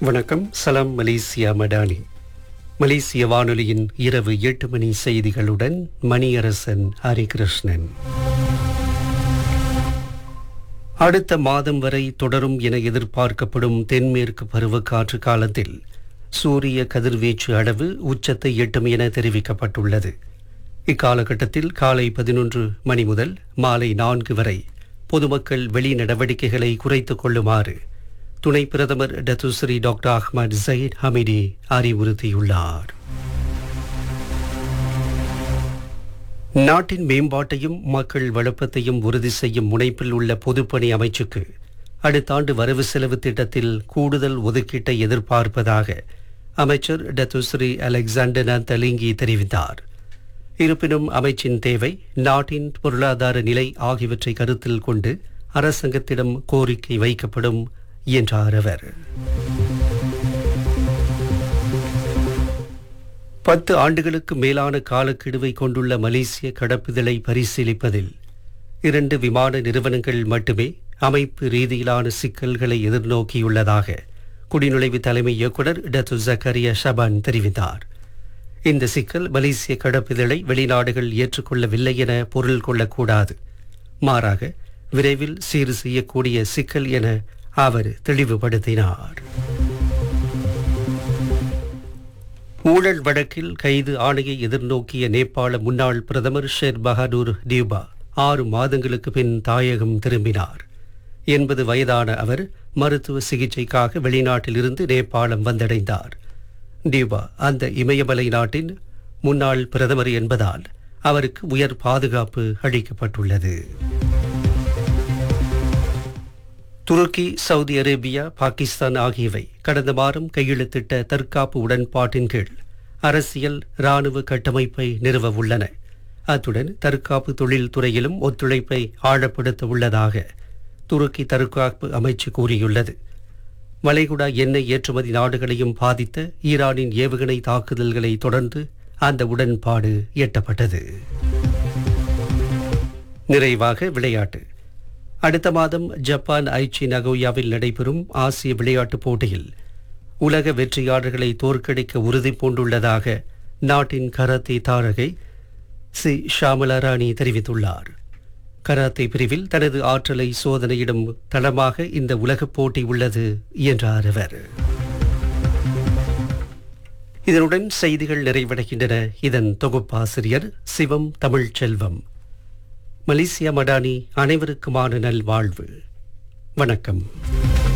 வணக்கம் சலாம் மலேசியா மடானி மலேசிய வானொலியின் இரவு எட்டு மணி செய்திகளுடன் மணியரசன் ஹரிகிருஷ்ணன் அடுத்த மாதம் வரை தொடரும் என எதிர்பார்க்கப்படும் தென்மேற்கு பருவக்காற்று காலத்தில் சூரிய கதிர்வீச்சு அளவு உச்சத்தை எட்டும் என தெரிவிக்கப்பட்டுள்ளது இக்காலகட்டத்தில் காலை பதினொன்று மணி முதல் மாலை நான்கு வரை பொதுமக்கள் வெளி நடவடிக்கைகளை குறைத்துக் கொள்ளுமாறு துணை பிரதமர் டத்துஸ்ரீ டாக்டர் அஹ்மத் ஜயீத் ஹமிடி அறிவுறுத்தியுள்ளார் நாட்டின் மேம்பாட்டையும் மக்கள் வளப்பத்தையும் உறுதி செய்யும் முனைப்பில் உள்ள பொதுப்பணி அமைச்சுக்கு அடுத்த ஆண்டு வரவு செலவு திட்டத்தில் கூடுதல் ஒதுக்கீட்டை எதிர்பார்ப்பதாக அமைச்சர் டத்துஸ்ரீ அலெக்சாண்டர் தலிங்கி தெரிவித்தார் இருப்பினும் அமைச்சின் தேவை நாட்டின் பொருளாதார நிலை ஆகியவற்றை கருத்தில் கொண்டு அரசாங்கத்திடம் கோரிக்கை வைக்கப்படும் என்றார் அவர் பத்து ஆண்டுகளுக்கு மேலான காலக்கெடுவை கொண்டுள்ள மலேசிய கடப்புதலை பரிசீலிப்பதில் இரண்டு விமான நிறுவனங்கள் மட்டுமே அமைப்பு ரீதியிலான சிக்கல்களை எதிர்நோக்கியுள்ளதாக குடிநுழைவு தலைமை இயக்குனர் டத்து ஜக்கரியா ஷபான் தெரிவித்தார் இந்த சிக்கல் மலேசிய கடப்பிதழை வெளிநாடுகள் ஏற்றுக்கொள்ளவில்லை என பொருள் கொள்ளக்கூடாது மாறாக விரைவில் சீர் செய்யக்கூடிய சிக்கல் என அவர் தெளிவுபடுத்தினார் ஊழல் வழக்கில் கைது ஆணையை எதிர்நோக்கிய நேபாள முன்னாள் பிரதமர் ஷேர் பஹாதூர் டியூபா ஆறு மாதங்களுக்கு பின் தாயகம் திரும்பினார் எண்பது வயதான அவர் மருத்துவ சிகிச்சைக்காக வெளிநாட்டிலிருந்து நேபாளம் வந்தடைந்தார் டியூபா அந்த இமயமலை நாட்டின் முன்னாள் பிரதமர் என்பதால் அவருக்கு உயர் பாதுகாப்பு அளிக்கப்பட்டுள்ளது துருக்கி சவுதி அரேபியா பாகிஸ்தான் ஆகியவை கடந்த வாரம் கையெழுத்திட்ட தற்காப்பு உடன்பாட்டின் கீழ் அரசியல் இராணுவ கட்டமைப்பை நிறுவ உள்ளன அத்துடன் தற்காப்பு தொழில் துறையிலும் ஒத்துழைப்பை ஆழப்படுத்த உள்ளதாக துருக்கி தற்காப்பு அமைச்சு கூறியுள்ளது வளைகுடா எண்ணெய் ஏற்றுமதி நாடுகளையும் பாதித்த ஈரானின் ஏவுகணை தாக்குதல்களை தொடர்ந்து அந்த உடன்பாடு எட்டப்பட்டது நிறைவாக விளையாட்டு அடுத்த மாதம் ஜப்பான் ஐச்சி நகோயாவில் நடைபெறும் ஆசிய விளையாட்டுப் போட்டியில் உலக வெற்றியாளர்களை தோற்கடிக்க உறுதி பூண்டுள்ளதாக நாட்டின் கராத்தே தாரகை சி ஷாமலா ராணி தெரிவித்துள்ளார் கராத்தே பிரிவில் தனது ஆற்றலை சோதனையிடும் தளமாக இந்த உலகப் போட்டி உள்ளது என்றார் அவர் இதனுடன் செய்திகள் நிறைவடைகின்றன இதன் தொகுப்பாசிரியர் சிவம் தமிழ்ச்செல்வம் மலேசியா மடானி அனைவருக்குமான நல்வாழ்வு வணக்கம்